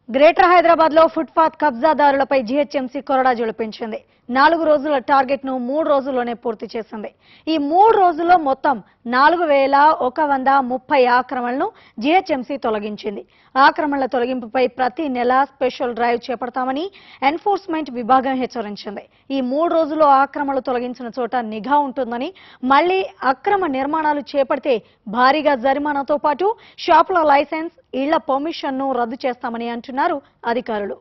greater Hyderabad లో footpath కబ్జాదారులపై GHMC కొరడా జొలిపించింది నాలుగు రోజుల టార్గెట్ ను మూడు రోజుల్లోనే పూర్తి చేసింది ఈ మూడు రోజుల్లో మొత్తం నాలుగు వేల ఒక వంద ముప్పై ఆక్రమణలను జీహెచ్ఎంసీ తొలగించింది ఆక్రమణల తొలగింపుపై ప్రతి నెల స్పెషల్ డ్రైవ్ చేపడతామని ఎన్ఫోర్స్మెంట్ విభాగం హెచ్చరించింది ఈ మూడు రోజుల్లో ఆక్రమణలు తొలగించిన చోట నిఘా ఉంటుందని మళ్లీ అక్రమ నిర్మాణాలు చేపడితే భారీగా జరిమానాతో పాటు షాపుల లైసెన్స్ ఇళ్ల పర్మిషన్ను రద్దు చేస్తామని అంటున్నారు అధికారులు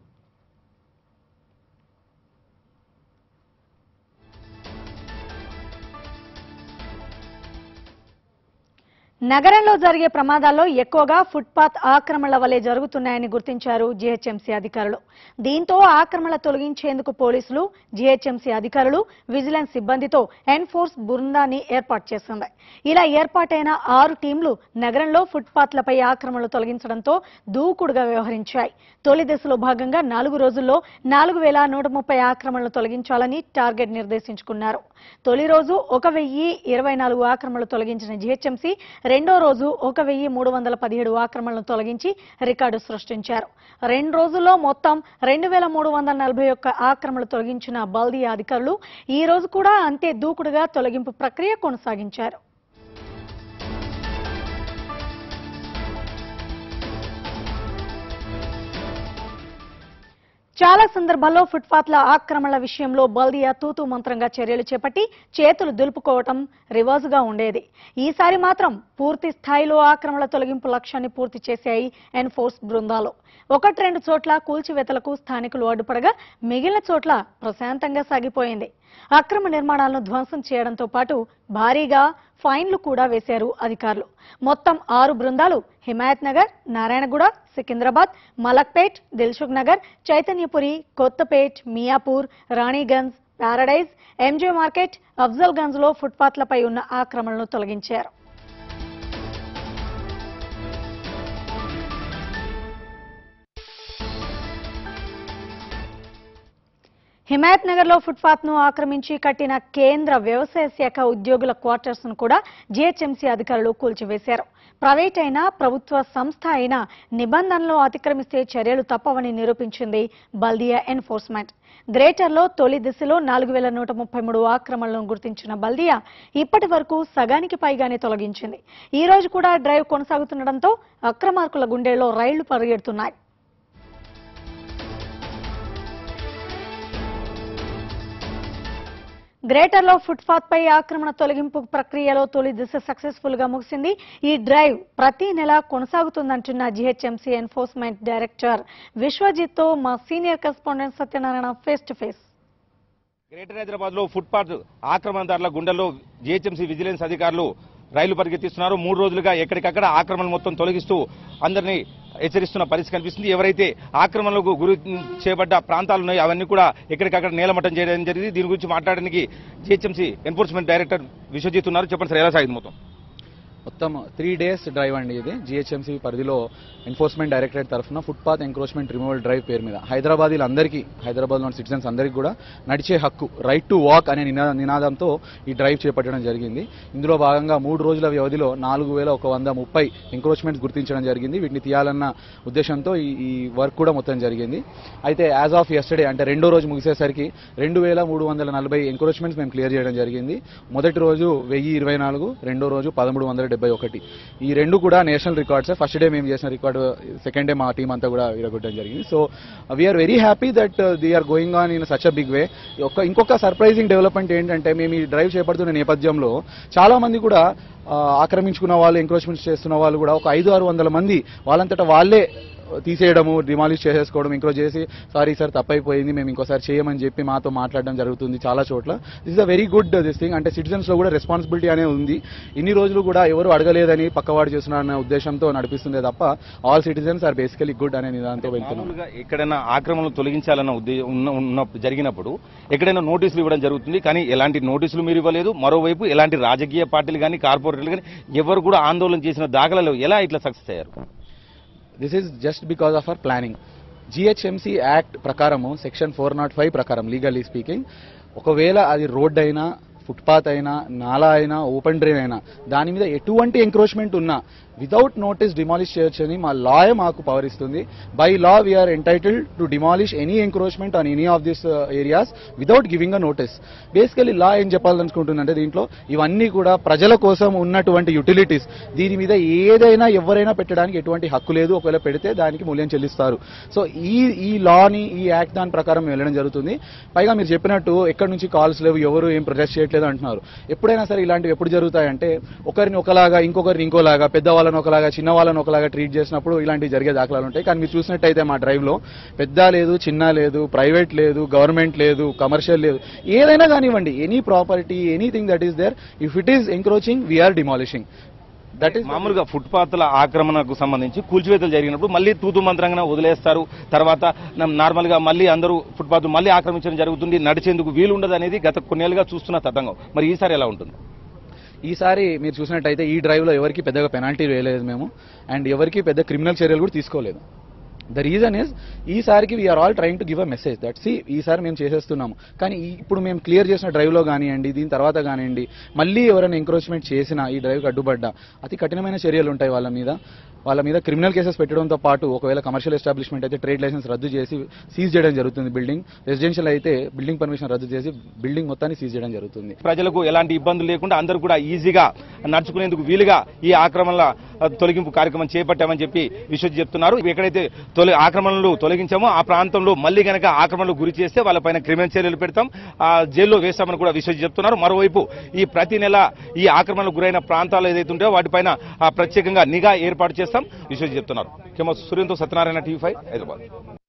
నగరంలో జరిగే ప్రమాదాల్లో ఎక్కువగా ఫుట్పాత్ ఆక్రమణల వల్లే జరుగుతున్నాయని గుర్తించారు జీహెచ్ఎంసీ అధికారులు దీంతో ఆక్రమణ తొలగించేందుకు పోలీసులు జీహెచ్ఎంసీ అధికారులు విజిలెన్స్ సిబ్బందితో ఎన్ఫోర్స్ బృందాన్ని ఏర్పాటు చేసింది ఇలా ఏర్పాటైన ఆరు టీంలు నగరంలో ఫుట్పాత్లపై ఆక్రమణలు తొలగించడంతో దూకుడుగా వ్యవహరించాయి తొలి దశలో భాగంగా నాలుగు రోజుల్లో నాలుగు వేల నూట ముప్పై ఆక్రమణలు తొలగించాలని టార్గెట్ నిర్దేశించుకున్నారు తొలి రోజు ఒక వెయ్యి ఇరవై నాలుగు ఆక్రమణలు తొలగించిన జీహెచ్ఎంసీ రెండో రోజు ఒక వెయ్యి మూడు వందల పదిహేడు ఆక్రమణలు తొలగించి రికార్డు సృష్టించారు రెండు రోజుల్లో మొత్తం రెండు వేల మూడు వందల నలభై ఒక్క ఆక్రమణలు తొలగించిన బల్దియా అధికారులు ఈ రోజు కూడా అంతే దూకుడుగా తొలగింపు ప్రక్రియ కొనసాగించారు చాలా సందర్భాల్లో ఫుట్పాత్ల ఆక్రమణల విషయంలో బల్దియా తూతూ మంత్రంగా చర్యలు చేపట్టి చేతులు దులుపుకోవటం రివర్స్గా ఉండేది ఈసారి మాత్రం పూర్తి స్థాయిలో ఆక్రమణల తొలగింపు లక్ష్యాన్ని పూర్తి చేశాయి ఎన్ఫోర్స్ బృందాలు ఒకటి రెండు చోట్ల కూల్చివేతలకు స్థానికులు అడ్డుపడగా మిగిలిన చోట్ల ప్రశాంతంగా సాగిపోయింది అక్రమ నిర్మాణాలను ధ్వంసం చేయడంతో పాటు భారీగా ఫైన్లు కూడా వేశారు అధికారులు మొత్తం ఆరు బృందాలు Himayat Nagar Narayanaguda Secunderabad Malakpet Dilsukh Nagar Chaitanyapuri Kothapet Miyapur Ranigunj Paradise MJ market Afzalgunj లో ఫుట్పాత్లపై ఉన్న ఆక్రమణలను తొలగించారు హిమాయత్ నగర్ లో ఫుట్పాత్ ను ఆక్రమించి కట్టిన కేంద్ర వ్యవసాయ శాఖ ఉద్యోగుల క్వార్టర్స్ ను కూడా జీహెచ్ఎంసీ అధికారులు కూల్చివేశారు ప్రైవేట్ అయినా ప్రభుత్వ సంస్థ అయినా నిబంధనలు అతిక్రమిస్తే చర్యలు తప్పవని నిరూపించింది బల్దియా ఎన్ఫోర్స్మెంట్ గ్రేటర్ లో తొలి దిశలో నాలుగు వేల నూట ముప్పై మూడు ఆక్రమణలను గుర్తించిన బల్దియా ఇప్పటి వరకు సగానికి పైగానే తొలగించింది ఈ రోజు కూడా డ్రైవ్ కొనసాగుతుండటంతో అక్రమార్కుల గుండెల్లో రైళ్లు పరిగెడుతున్నాయి గ్రేటర్ లో ఫుట్పాత్ పై ఆక్రమణ తొలగింపు ప్రక్రియలో తొలి దిశ సక్సెస్ఫుల్ గా ముగిసింది ఈ డ్రైవ్ ప్రతి నెల కొనసాగుతుందంటున్న జీహెచ్ఎంసీ ఎన్ఫోర్స్మెంట్ డైరెక్టర్ విశ్వజిత్ తో మా senior correspondent Satyanarayana face to face greater Hyderabad లో ఫుట్పాత్ ఆక్రమణదారుల గుండెల్లో జీహెచ్ఎంసీ విజిలెన్స్ అధికారులు రైలు పరిగెత్తిస్తున్నారు మూడు రోజులుగా ఎక్కడికక్కడ ఆక్రమణ మొత్తం తొలగిస్తూ అందరినీ హెచ్చరిస్తున్న పరిస్థితి కనిపిస్తుంది ఎవరైతే ఆక్రమణలకు గురి చేయబడ్డ ప్రాంతాలు ఉన్నాయో అవన్నీ కూడా ఎక్కడికక్కడ నేలమట్టం చేయడం జరిగింది దీని గురించి మాట్లాడడానికి జీహెచ్ఎంసీ ఎన్ఫోర్స్మెంట్ డైరెక్టర్ విశ్వజిత్ ఉన్నారు చెప్పండి సార్ ఎలా సాగింది మొత్తం మొత్తం త్రీ డేస్ డ్రైవ్ అండి ఇది జిహెచ్ఎంసీ పరిధిలో ఎన్ఫోర్స్మెంట్ డైరెక్టరేట్ తరఫున ఫుట్పాత్ ఎంక్రోచ్మెంట్ రిమూవల్ డ్రైవ్ పేరు మీద హైదరాబాదీలందరికీ హైదరాబాద్లోని సిటిజన్స్ అందరికీ కూడా నడిచే హక్కు రైట్ టు వాక్ అనే నినా నినాదంతో ఈ డ్రైవ్ చేపట్టడం జరిగింది ఇందులో భాగంగా మూడు రోజుల వ్యవధిలో నాలుగు వేల ఒక వంద ముప్పై ఎంక్రోచ్మెంట్స్ గుర్తించడం జరిగింది వీటిని తీయాలన్న ఉద్దేశంతో ఈ ఈ వర్క్ కూడా మొత్తం జరిగింది అయితే యాజ్ ఆఫ్ ఎస్టర్డే అంటే రెండో రోజు ముగిసేసరికి రెండు వేల మూడు వందల నలభై ఎంక్రోచ్మెంట్స్ మేము క్లియర్ చేయడం జరిగింది మొదటి రోజు వెయ్యి ఇరవై నాలుగు రెండో రోజు పదమూడు వందల డెబ్బై ఒకటి ఈ రెండు కూడా నేషనల్ రికార్డ్స్ ఫస్ట్ డే మేము చేసిన రికార్డు సెకండ్ డే మా టీం అంతా కూడా విరగొట్టడం జరిగింది so we are very happy that they are going on in such a big way ఒక ఇంకొక సర్ప్రైజింగ్ డెవలప్మెంట్ ఏంటంటే మేము ఈ డ్రైవ్ చేపడుతున్న నేపథ్యంలో చాలా మంది కూడా ఆ, ఆక్రమించుకున్న వాళ్ళు ఎంక్రోచ్మెంట్స్ చేస్తున్న వాళ్ళు కూడా ఒక ఐదు ఆరు వందల మంది వాళ్ళంతటా వాళ్ళే తీసేయడము డిమాలిష్ చేసేసుకోవడం ఎంక్రోచ్ చేసి సారీ సార్ తప్పైపోయింది మేము ఇంకోసారి చేయమని చెప్పి మాతో మాట్లాడడం జరుగుతుంది చాలా చోట్ల this is a very good this thing అంటే సిటిజన్స్ లో కూడా రెస్పాన్సిబిలిటీ అనేది ఉంది ఇన్ని రోజులు కూడా ఎవరు అడగలేదని పక్కవాడు చేస్తున్నారన్న ఉద్దేశంతో నడిపిస్తుందే తప్ప all citizens are basically good అనే నిదానంతో వెళ్తున్నాం మామూలుగా ఎక్కడైనా ఆక్రమణలు తొలగించాలన్న ఉద్దేశం ఉన్న ఉన్న జరిగినప్పుడు ఎక్కడైనా నోటీసులు ఇవ్వడం జరుగుతుంది కానీ ఎలాంటి నోటీసులు మీరు ఇవ్వలేదు మరోవైపు ఎలాంటి రాజకీయ పార్టీలు కానీ కార్పొరేటర్లు కానీ ఎవరు కూడా ఆందోళన చేసిన దాఖలలో ఎలా ఇట్లా సక్సెస్ అయ్యారు this is just because of our planning GHMC act ప్రకారము సెక్షన్ ఫోర్ నాట్ ఫైవ్ ప్రకారం లీగల్లీ స్పీకింగ్ ఒకవేళ అది రోడ్ అయినా ఫుట్పాత్ అయినా నాలా అయినా ఓపెన్ డ్రైన్ అయినా దాని మీద ఎటువంటి ఎంక్రోచ్మెంట్ ఉన్నా వితౌట్ నోటీస్ డిమాలిష్ చేయొచ్చని మా లాయే మాకు పవర్ ఇస్తుంది by law we are entitled to demolish any encroachment on any of this areas without giving a notice basically law ఏం చెప్పాలనుకుంటుందంటే దీంట్లో ఇవన్నీ కూడా ప్రజల కోసం ఉన్నటువంటి యుటిలిటీస్ దీని మీద ఏదైనా ఎవరైనా పెట్టడానికి ఎటువంటి హక్కు లేదు ఒకవేళ పెడితే దానికి మూల్యం చెల్లిస్తారు సో ఈ ఈ లాని ఈ యాక్ట్ దాని ప్రకారం వెళ్ళడం జరుగుతుంది పైగా మీరు చెప్పినట్టు ఎక్కడి నుంచి కాల్స్ లేవు ఎవరు ఏం ప్రొటెస్ట్ చేయట్లేదు అంటున్నారు ఎప్పుడైనా సరే ఇలాంటివి ఎప్పుడు జరుగుతాయంటే ఒకరిని ఒకలాగా ఇంకొకరిని ఇంకోలాగా పెద్దవాళ్ళని ఒకలాగా చిన్న వాళ్ళని ఒకలాగా ట్రీట్ చేసినప్పుడు ఇలాంటివి జరిగే దాఖలాలు ఉంటాయి కానీ మీరు చూసినట్టయితే మా డ్రైవ్ లో పెద్ద లేదు చిన్న లేదు ప్రైవేట్ లేదు గవర్నమెంట్ లేదు కమర్షియల్ లేదు ఏదైనా కానివ్వండి any property anything that is there if it is encroaching we are demolishing that is మామూలుగా ఫుట్పాత్ల ఆక్రమణకు సంబంధించి కూల్చివేతలు జరిగినప్పుడు మళ్ళీ తూతు మంత్రంగా వదిలేస్తారు తర్వాత నమ్- నార్మల్ గా మళ్ళీ అందరూ ఫుట్పాత్ మళ్ళీ ఆక్రమించడం జరుగుతుంది నడిచేందుకు వీలు ఉండదు అనేది గత కొన్నేళ్లుగా చూస్తున్న తతంగం మరి ఈసారి ఎలా ఉంటుంది ఈసారి మీరు చూసినట్టయితే ఈ డ్రైవ్లో ఎవరికి పెద్దగా పెనాల్టీ వేయలేదు మేము అండ్ ఎవరికి పెద్ద క్రిమినల్ చర్యలు కూడా తీసుకోలేదు ద రీజన్ ఇస్ ఈసారికి we are all trying to give a message that see ఈసారి మేము చేసేస్తున్నాము కానీ ఈ- ఇప్పుడు మేము క్లియర్ చేసిన డ్రైవ్లో కానివ్వండి దీని తర్వాత కానివ్వండి మళ్ళీ ఎవరైనా ఎంక్రోచ్మెంట్ చేసినా ఈ డ్రైవ్కి అడ్డుపడ్డా అతి కఠినమైన చర్యలు ఉంటాయి వాళ్ళ మీద వాళ్ళ మీద క్రిమినల్ కేసెస్ పెట్టడంతో పాటు ఒకవేళ కమర్షియల్ ఎస్టాబ్లిష్మెంట్ అయితే ట్రేడ్ లైసెన్స్ రద్దు చేసి సీజ్ చేయడం జరుగుతుంది బిల్డింగ్ రెసిడెన్షియల్ అయితే బిల్డింగ్ పర్మిషన్ రద్దు చేసి బిల్డింగ్ మొత్తాన్ని సీజ్ చేయడం జరుగుతుంది ప్రజలకు ఎలాంటి ఇబ్బందులు లేకుండా అందరూ కూడా ఈజీగా నడుచుకునేందుకు వీలుగా ఈ ఆక్రమణల ఆ, తొలగింపు కార్యక్రమం చేపట్టామని చెప్పి విశ్వజి చెప్తున్నారు ఎక్కడైతే తొలి ఆక్రమణలు తొలగించామో ఆ ప్రాంతంలో మళ్ళీ గనక ఆక్రమణలు గురి చేస్తే వాళ్ళపైన క్రిమినల్ చర్యలు పెడతాం ఆ జైల్లో వేస్తామని కూడా విశ్వజి చెప్తున్నారు మరోవైపు ఈ ప్రతి నెల ఈ ఆక్రమణలకు గురైన ప్రాంతాలు ఏదైతే ఉంటాయో వాటిపైన ఆ, ప్రత్యేకంగా నిఘా ఏర్పాటు చేస్తాం విశ్వజి చెప్తున్నారు కెమో సూర్యంతో సత్యనారాయణ టీవీ ఫైవ్ హైదరాబాద్